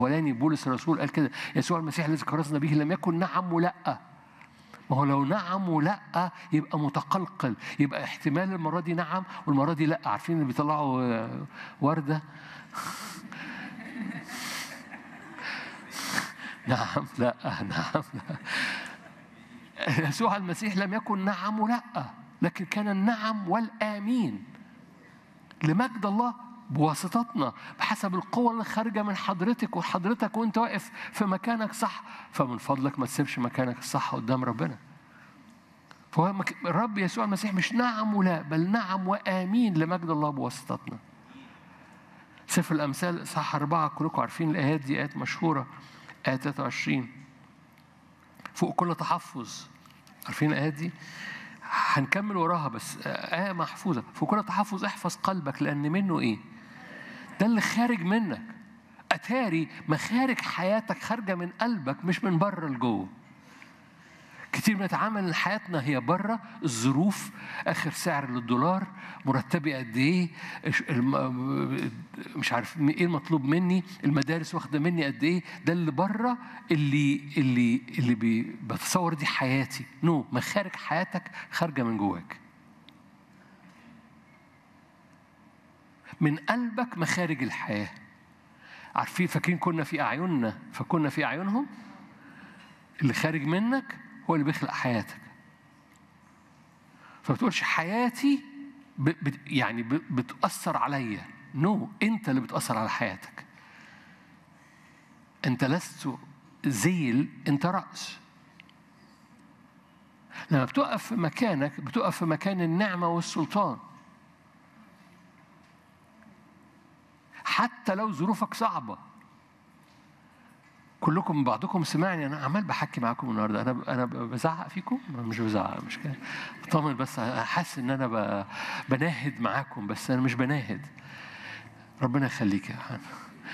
الاولاني بولس الرسول قال كده يسوع المسيح الذي كرزنا به لم يكن نعم ولا ما هو لو نعم ولا يبقى متقلقل يبقى احتمال المره دي نعم والمره دي لا عارفين اللي بيطلعوا ورده نعم لا نعم لا يسوع المسيح لم يكن نعم ولا لكن كان النعم والامين لمجد الله بواسطتنا بحسب القوة اللي خارجة من حضرتك وحضرتك وانت واقف في مكانك صح فمن فضلك ما تسيبش مكانك الصح قدام ربنا فهو الرب يسوع المسيح مش نعم ولا بل نعم وآمين لمجد الله بواسطتنا سفر الأمثال صح أربعة كلكم عارفين الآيات دي آيات مشهورة آية 23 فوق كل تحفظ عارفين الآيات دي؟ هنكمل وراها بس آية محفوظة في كل تحفظ احفظ قلبك لأن منه إيه؟ ده اللي خارج منك أتاري مخارج حياتك خارجة من قلبك مش من بره لجوه كتير بنتعامل ان حياتنا هي بره الظروف اخر سعر للدولار مرتبي قد ايه مش عارف ايه المطلوب مني المدارس واخده مني قد ايه ده اللي بره اللي اللي اللي بي بتصور دي حياتي نو no. مخارج حياتك خارجه من جواك من قلبك مخارج الحياه عارفين فاكرين كنا في اعيننا فكنا في اعينهم اللي خارج منك هو اللي بيخلق حياتك فما بتقولش حياتي ب... يعني ب... بتأثر عليا نو no. انت اللي بتأثر على حياتك انت لست ذيل انت رأس لما بتقف في مكانك بتقف في مكان النعمة والسلطان حتى لو ظروفك صعبه كلكم بعضكم سمعني انا عمال بحكي معاكم النهارده انا انا بزعق فيكم مش بزعق مش كده طمن بس حاسس ان انا بناهد معاكم بس انا مش بناهد ربنا يخليك يا حنا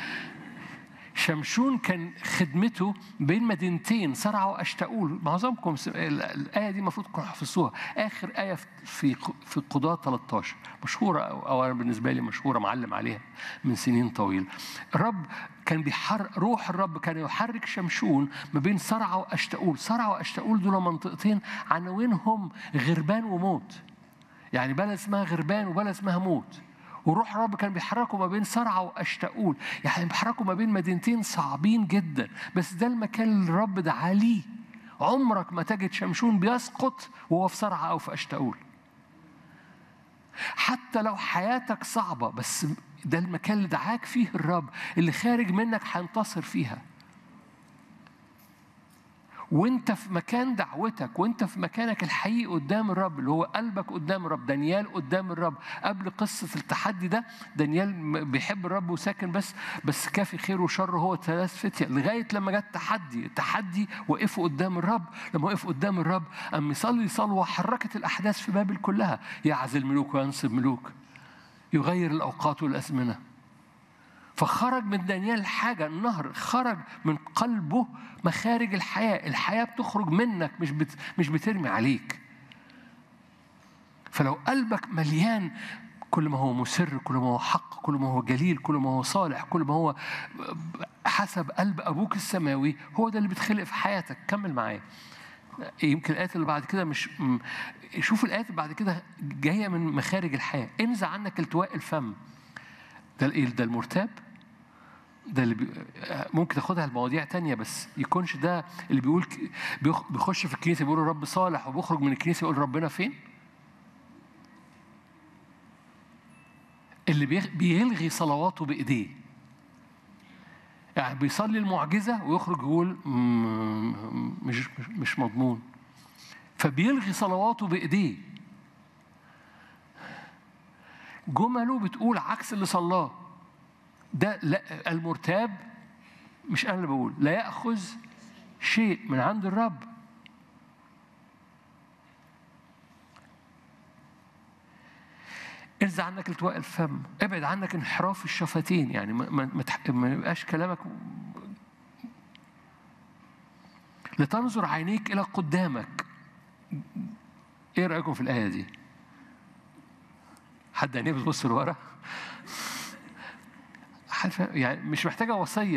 شمشون كان خدمته بين مدينتين صرع واشتاول معظمكم الايه دي المفروض تكونوا حفظوها اخر ايه في في قضاه 13 مشهوره او انا بالنسبه لي مشهوره معلم عليها من سنين طويله الرب كان بيحر روح الرب كان يحرك شمشون ما بين صرع واشتاول صرع واشتاول دول منطقتين عناوينهم غربان وموت يعني بلد اسمها غربان وبلد اسمها موت وروح الرب كان بيحركوا ما بين صرعة وأشتاؤول يعني بيحركوا ما بين مدينتين صعبين جدا بس ده المكان اللي الرب دعا ليه عمرك ما تجد شمشون بيسقط وهو في صرعة أو في أشتاؤول حتى لو حياتك صعبة بس ده المكان اللي دعاك فيه الرب اللي خارج منك هينتصر فيها وانت في مكان دعوتك وانت في مكانك الحقيقي قدام الرب اللي هو قلبك قدام الرب دانيال قدام الرب قبل قصة التحدي ده دانيال بيحب الرب وساكن بس بس كافي خير وشر هو ثلاث فتية لغاية لما جت تحدي التحدي وقفوا قدام الرب لما وقفوا قدام الرب قام يصلي صلوة حركت الأحداث في بابل كلها يعزل ملوك وينصب ملوك يغير الأوقات والأزمنة فخرج من دانيال حاجة النهر خرج من قلبه مخارج الحياة الحياة بتخرج منك مش بت مش بترمي عليك فلو قلبك مليان كل ما هو مسر كل ما هو حق كل ما هو جليل كل ما هو صالح كل ما هو حسب قلب أبوك السماوي هو ده اللي بتخلق في حياتك كمل معايا يمكن الآيات اللي بعد كده مش شوف الآيات اللي بعد كده جاية من مخارج الحياة انزع عنك التواء الفم ده الايه ده المرتاب ده اللي بي... ممكن تاخدها لمواضيع تانية بس يكونش ده اللي بيقول بيخش في الكنيسة بيقول الرب صالح وبيخرج من الكنيسة يقول ربنا فين؟ اللي بيلغي صلواته بإيديه يعني بيصلي المعجزة ويخرج يقول مش مش مضمون فبيلغي صلواته بإيديه جمله بتقول عكس اللي صلاه ده لا المرتاب مش انا اللي بقول لا ياخذ شيء من عند الرب ارزع عنك التواء الفم ابعد عنك انحراف الشفتين يعني ما ما يبقاش كلامك لتنظر عينيك الى قدامك ايه رايكم في الايه دي حد عينيه بتبص لورا يعني مش محتاجه وصيه